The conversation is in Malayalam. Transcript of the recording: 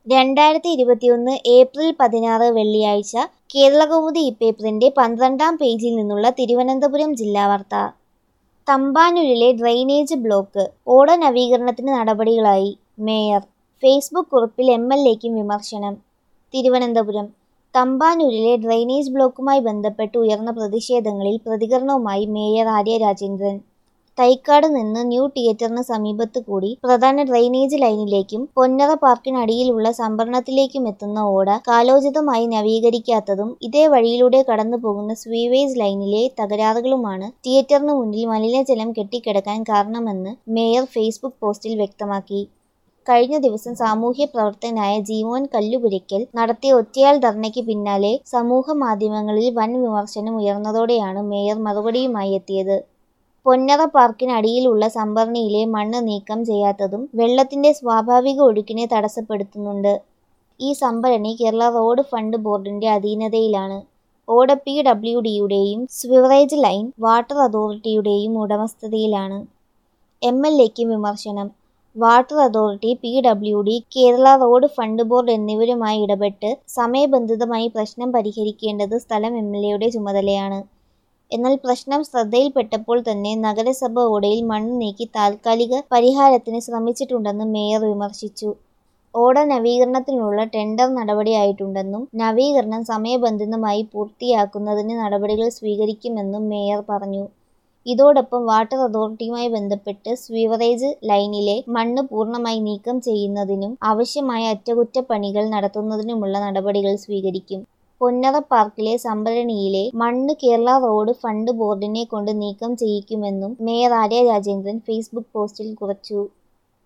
രണ്ടായിരത്തി ഇരുപത്തിയൊന്ന് ഏപ്രിൽ പതിനാറ് വെള്ളിയാഴ്ച കേരളകൗമുദി ഇപ്പേപ്പറിന്റെ പന്ത്രണ്ടാം പേജിൽ നിന്നുള്ള തിരുവനന്തപുരം ജില്ലാ വാർത്ത തമ്പാനൂരിലെ ഡ്രെയിനേജ് ബ്ലോക്ക് ഓട നവീകരണത്തിന് നടപടികളായി മേയർ ഫേസ്ബുക്ക് കുറിപ്പിൽ എം എൽ എക്കും വിമർശനം തിരുവനന്തപുരം തമ്പാനൂരിലെ ഡ്രെയിനേജ് ബ്ലോക്കുമായി ബന്ധപ്പെട്ട് ഉയർന്ന പ്രതിഷേധങ്ങളിൽ പ്രതികരണവുമായി മേയർ ആര്യ രാജേന്ദ്രൻ തൈക്കാട് നിന്ന് ന്യൂ തിയേറ്ററിന് സമീപത്ത് കൂടി പ്രധാന ഡ്രെയിനേജ് ലൈനിലേക്കും പൊന്നറ പാർക്കിനടിയിലുള്ള സംഭരണത്തിലേക്കും എത്തുന്ന ഓട കാലോചിതമായി നവീകരിക്കാത്തതും ഇതേ വഴിയിലൂടെ കടന്നു പോകുന്ന സ്വീവേജ് ലൈനിലെ തകരാറുകളുമാണ് തിയേറ്ററിന് മുന്നിൽ മലിനജലം കെട്ടിക്കിടക്കാൻ കാരണമെന്ന് മേയർ ഫേസ്ബുക്ക് പോസ്റ്റിൽ വ്യക്തമാക്കി കഴിഞ്ഞ ദിവസം സാമൂഹ്യ പ്രവർത്തകനായ ജീമോൻ കല്ലുപുരയ്ക്കൽ നടത്തിയ ഒറ്റയാൾ ധർണയ്ക്ക് പിന്നാലെ സമൂഹ മാധ്യമങ്ങളിൽ വൻ വിമർശനം ഉയർന്നതോടെയാണ് മേയർ മറുപടിയുമായി എത്തിയത് പൊന്നറ പാർക്കിനടിയിലുള്ള സംഭരണിയിലെ മണ്ണ് നീക്കം ചെയ്യാത്തതും വെള്ളത്തിന്റെ സ്വാഭാവിക ഒഴുക്കിനെ തടസ്സപ്പെടുത്തുന്നുണ്ട് ഈ സംഭരണി കേരള റോഡ് ഫണ്ട് ബോർഡിന്റെ അധീനതയിലാണ് ഓട പി ഡബ്ല്യു ഡിയുടെയും സ്വിവറേജ് ലൈൻ വാട്ടർ അതോറിറ്റിയുടെയും ഉടമസ്ഥതയിലാണ് എം എൽ എക്കും വിമർശനം water authority P W D Kerala road fund board എന്നിവരുമായി ഇടപെട്ട് സമയബന്ധിതമായി പ്രശ്നം പരിഹരിക്കേണ്ടത് സ്ഥലം എം എൽ എയുടെ ചുമതലയാണ് എന്നാൽ പ്രശ്നം ശ്രദ്ധയിൽപ്പെട്ടപ്പോൾ തന്നെ നഗരസഭ ഓടയിൽ മണ്ണ് നീക്കി താൽക്കാലിക പരിഹാരത്തിന് ശ്രമിച്ചിട്ടുണ്ടെന്ന് മേയർ വിമർശിച്ചു ഓട നവീകരണത്തിനുള്ള ടെൻഡർ നടപടിയായിട്ടുണ്ടെന്നും നവീകരണം സമയബന്ധിതമായി പൂർത്തിയാക്കുന്നതിന് നടപടികൾ സ്വീകരിക്കുമെന്നും മേയർ പറഞ്ഞു ഇതോടൊപ്പം വാട്ടർ അതോറിറ്റിയുമായി ബന്ധപ്പെട്ട് സ്വീവറേജ് ലൈനിലെ മണ്ണ് പൂർണ്ണമായി നീക്കം ചെയ്യുന്നതിനും ആവശ്യമായ അറ്റകുറ്റപ്പണികൾ നടത്തുന്നതിനുമുള്ള നടപടികൾ സ്വീകരിക്കും പൊന്നറ പാർക്കിലെ സംഭരണിയിലെ മണ്ണ് കേരള റോഡ് ഫണ്ട് ബോർഡിനെ കൊണ്ട് നീക്കം ചെയ്യിക്കുമെന്നും മേയർ ആര്യ രാജേന്ദ്രൻ ഫേസ്ബുക്ക് പോസ്റ്റിൽ കുറിച്ചു